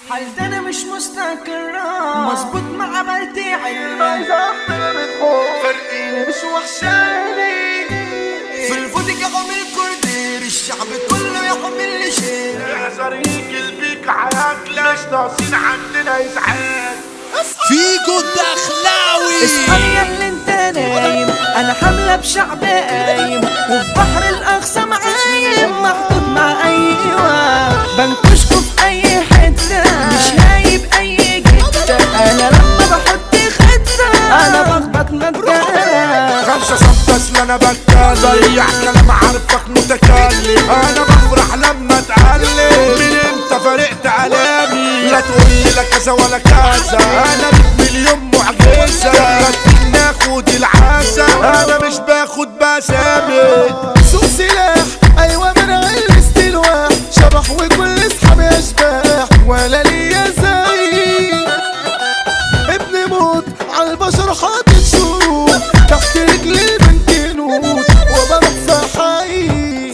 حالتي انا مش مستقرة مظبوط مع بلدي علمي فرقيني مش وحشاني في الفودك عامل كردير الشعب كله يعمل لي شير احذر يجي بيك حياك ليش ناقصين عندنا ازعاج فيكو الدخلاوي اصحى يا اللي انت نايم انا حاملة بشعب قايم وفي بحر الاقصى معايم محطوط مع ايوه بنكشكوا في اي حتة مش هايب اي جدة انا لما بحط خطة انا بخبط مبدأ خمسة ستة اصل انا بتكلم ضيع كلام عارفك متكلم انا بفرح لما اتعلم من امتى فرقت علامي لا تقولي لا كذا ولا كذا انا بيت مليون معجزة لا ناخد العزة انا مش باخد بسامي سوق سلاح ايوه من غير استلواح شبح وكل اصحابي اشباح ولا ليا زي ابن موت عالبشر حاطط شروط تحت رجل البنت نوت وبروح في حي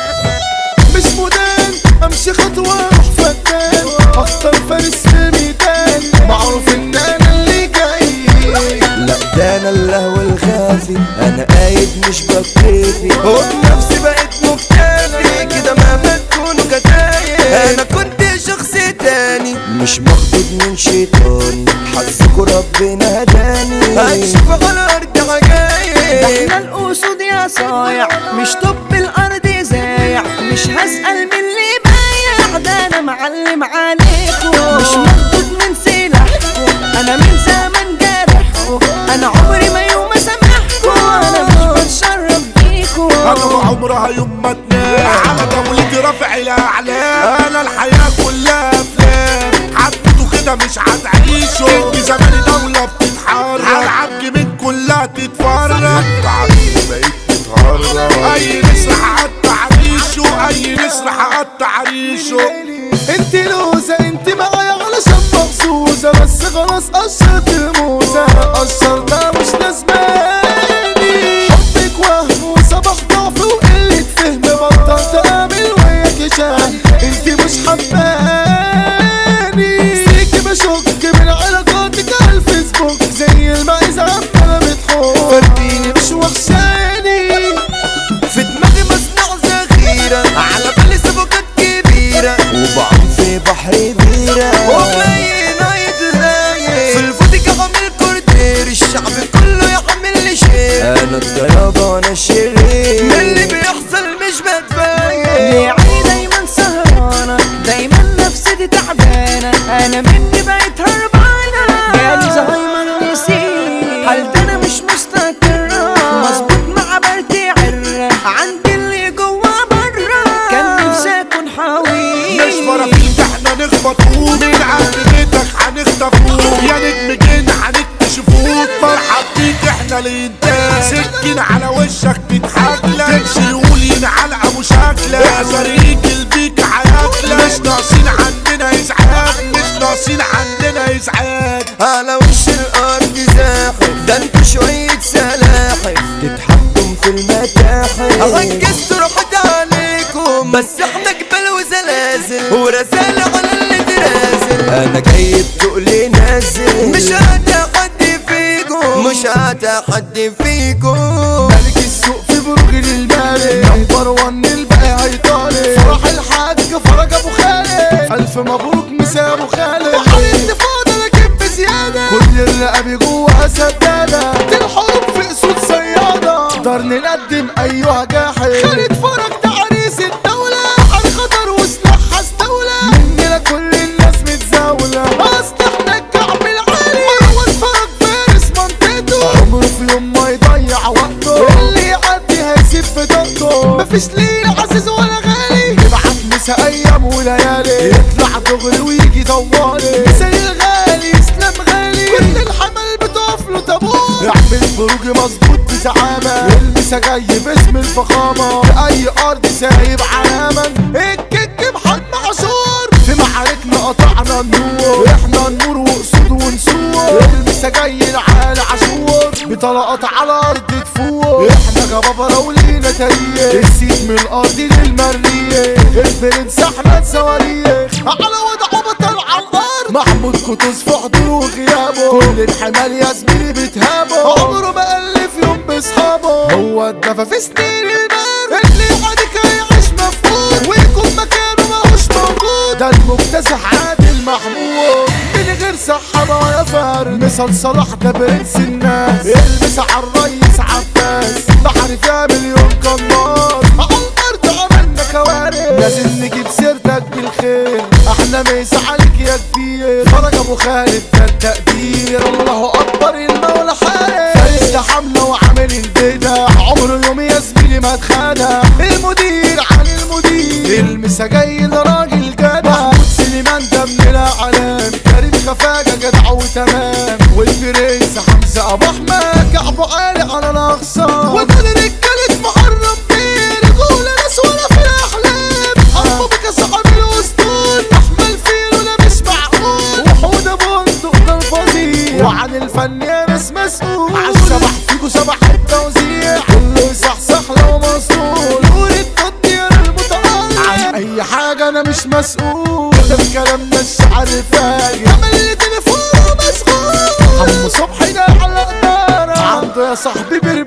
مش مدان امشي خطوه اروح فتان اختار فارس في الميدان معروف ان انا اللي جاي لا ده انا اللهو الخافي انا قايد مش بكتفي وبنفسي بقيت مكتفي كده مهما تكونوا كتايب انا كنت شخص تاني مش مخدود من شيطاني حظكوا ربنا هداني هكشف على ارض عجايب احنا الاسود يا صايع مش طب الارض زايع مش هسأل من اللي بايع ده انا معلم عليكم مش مخدود من سلاحكم انا من زمن جارحكم انا عمري ما يوم اسامحكم انا مش بتشرف بيكم انا عمرها يوم ما تنام على دولتي رافع الاعلام انا الحياه كلها افلام حبيته كده مش هتعيشوا في زمان دولة بتتحرك العاب جيمين كلها تتفرج تعبير بقيت تتهرج اي نسر هقطع ريشه اي نسر هقطع ريشه انت لوزة انت معايا علشان مخصوصة بس خلاص قشرت الموزة قشرتها مش لازماني حبك وهم وصبح ضعف وقلة فهم بطلت اعمل وياك شان انت مش حباني سيكي بشك من علاقاتك على الفيسبوك زي المعيز عمالة بتحب فرديني مش وحشاني في دماغي مصنع ذخيرة على بالي سبقات كبيرة وبعوم في بحر بيرة وفي نايت لايق في الفوديك عامل كوردير الشعب كله يعمل لي شير انا الطيابة وانا الشرير من اللي بيحصل مش بتبين ليه عيني دايما سهرانة دايما نفسيتي تعبانة انا مني بقيت هربانة جالي زهايمر نسيت حالتي انا مش مستقرة مظبوط مع بلدي عرة عندي اللي جوا برا كان نفسي اكون حاوي مش فرافيك احنا نخبطوك من عند بيتك هنخطفوك يا نجم جن هنكتشفوك مرحب بيك احنا الانتاج سكين على وشك بتحاكلك تمشي يقول ينعلقة مشاكلة احذر يجي البيك هياكلك مش ناقصين عندنا ازعاج مش ناقصين عندنا ازعاج على وش الارض زاحف ده انتوا شوية سلاحف تتحكم في المتاحف ركزت رحت عليكم بس احنا جبال وزلازل ورسالة على اللي ترازل انا جاي بتقلي نازل مش هتحدي فيكم مش هتحدي فيكم ملك السوق في برج المالك نمبر ون الباقي هيطالب فرح الحاج فرج ابو خالد الف مبروك مسا ابو خالد بحر انتفاضه لكن بزياده كل الرقاب جواها سداده الحروب في اسود صياده نقدر نقدم ايها جاحد خالد فرج ده عريس الدوله بحر خطر وسلاحها استولى مننا كل الناس متزاوله اصل احنا الكعب العالي اول فرج فارس منطقته عمره في يوم ما يضيع وقته اللي يعدي هيسيب في طاقته مفيش ليه عزيز ولا غالي يبعت مسا ايام وليالي يطلع دغري ويجي طوالي مثل الغالي يسلم غالي كل الحمل بتقف له تابوت يعمل بروج مظبوط بزعامة المسا جاي باسم الفخامة في اي ارض سايب علامة الكيك محمد عاشور في معاركنا قطعنا النور احنا النور وقصود ونسور المسا جاي العالي عاشور بطلقات على ارض تفور احنا جبابرة ولينا تاريخ السيد من الارض للمريخ البرنس احمد صواريخ على وضعه بطل على الارض كتوز في حضوره وغيابه كل الحمال يا زميلي بتهابه عمره ما ألف يوم بصحابه هو اتدفى في سنين المال اللي يعادك هيعيش مفقود ويكون مكانه ماهوش موجود ده المكتسح عادل محمود من غير صحابة يا فارد مثال صلاح ده برنس الناس البس على الريس عباس بحر فيها مليون قناص على الارض عملنا كوارث لازم نجيب سيرتك بالخير احنا ميس عليك يا كبير فرج ابو خالد ده التقدير الله اكبر المولى حارس فارس ده حمله وعامل البدع عمره يوم يا زميلي ما اتخدع المدير عن المدير المسا جاي لراجل جدع محمود سليمان ده من الاعلام كريم خفاجه جدع وتمام والبرنس حمزه ابو احمد كعبه عالي على الاقصى ودول رجاله محرم بيه رجوله ناس ولا في الاحلام ابو بك صاحب الاسطول احمل فيل ولا مش معقول وحوده بندق ده الفظيع وعن الفن يا ناس مسؤول عالشبح فيكو شبح التوزيع كله يصحصح لو مسؤول نور التطير المتألق عن اي حاجه انا مش مسؤول ده الكلام ده الشعر فاجر عمل تليفونه مسؤول عم صبحي ده على قدارة عنده يا صاحبي برمي